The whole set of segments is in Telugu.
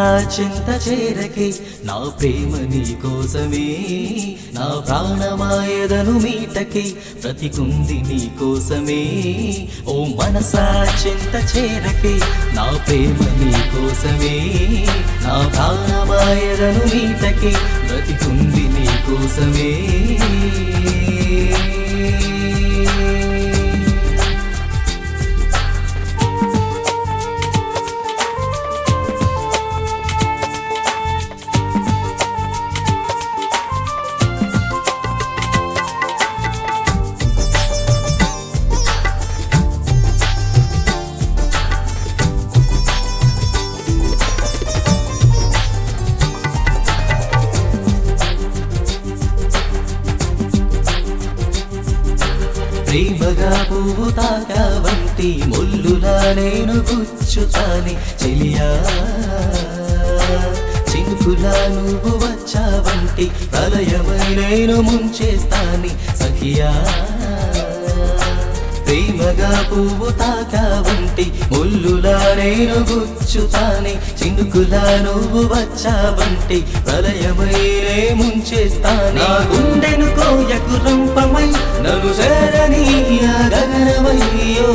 చింత చేరకే నా ప్రేమ నీ కోసమే నా ప్రాణమాయదను మీటకే బ్రతికుంది నీ కోసమే ఓ మనసా చింత చేరకే నా ప్రేమ నీ కోసమే నా ప్రాణమాయదను మీటకే బ్రతికుంది నీ కోసమే ప్రేమగా పువ్వు తాకా వంటి ముల్లులా నేను గుచ్చుతాని చెలియా చినుకులా నువ్వు వచ్చావంటి ప్రళయమై నేను ముంచేస్తాని సఖియా ప్రేమగా పువ్వు తాకా వంటి ముల్లులా నేను గుచ్చుతాని చినుకులా నువ్వు వచ్చావంటి ప్రళయమైనే ముంచేస్తాని నా గుండెను కోయకు రంపమై నన్ను చేరని ఆ గగనమయ్యో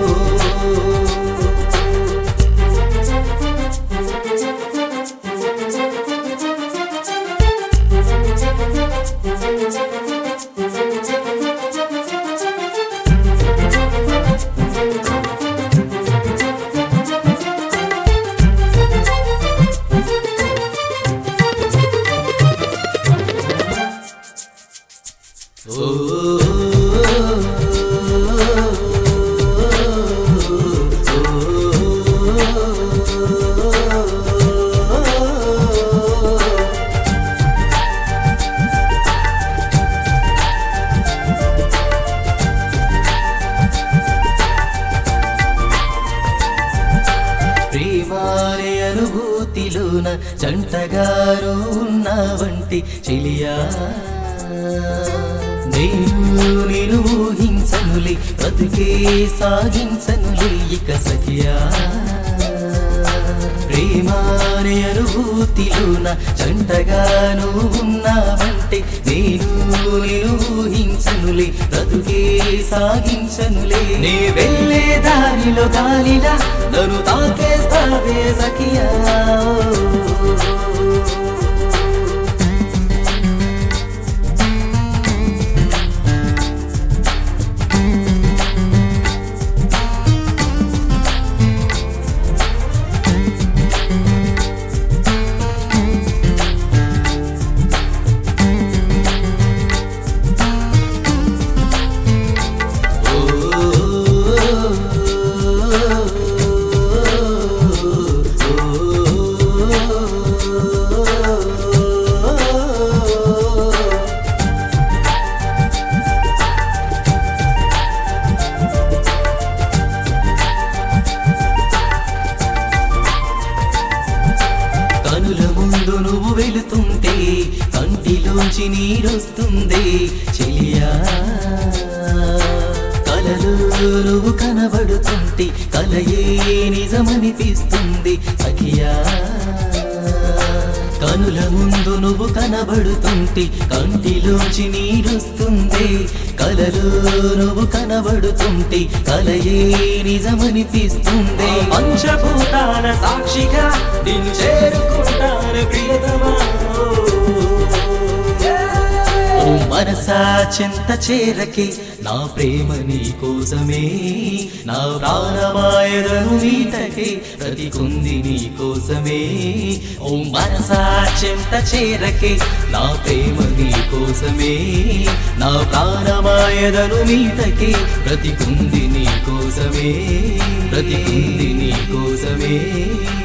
ప్రేమాలే అనుభూతిలోన జంటగారు ఉన్నావంటి చెలియా నేను నేను ఊహించనులే బ్రతుకే సాగించనులే ఇక సఖియా ప్రేమానే అనుభూతిలోన జంటగాను ఉన్నావంటే నేను నేను ఊహించనులే బ్రతుకే సాగించనులే నే వెళ్ళే దారిలో గాలిలా నన్ను తాకేస్తావే సఖియా కనుల ముందు నువ్వు వెళుతుంటే కంటిలోంచి నీరొస్తుంది చెలియా కలలో నువ్వు కనబడుతుంటే కలయే నిజమనిపిస్తుంది సఖియా కనుల ముందు నువ్వు కనబడుతుంటే కంటిలోంచి నీరొస్తుంది కలలో నువ్వు కనబడుతుంటే కలయే నిజమనిపిస్తుంది పంచభూతాల సాక్షిగా నిన్ను చేరుకుంటాను ప్రియతమా ఓ మనసా చింత చేరకే నా ప్రేమ నీ కోసమే నా ప్రాణమాయదను నీటకే బ్రతికుంది నీ కోసమే ఓ మనసా చింత చేరకే నా ప్రేమ నీ కోసమే నా ప్రాణమాయదను నీటకే బ్రతికుంది నీ కోసమే బ్రతికుంది నీ కోసమే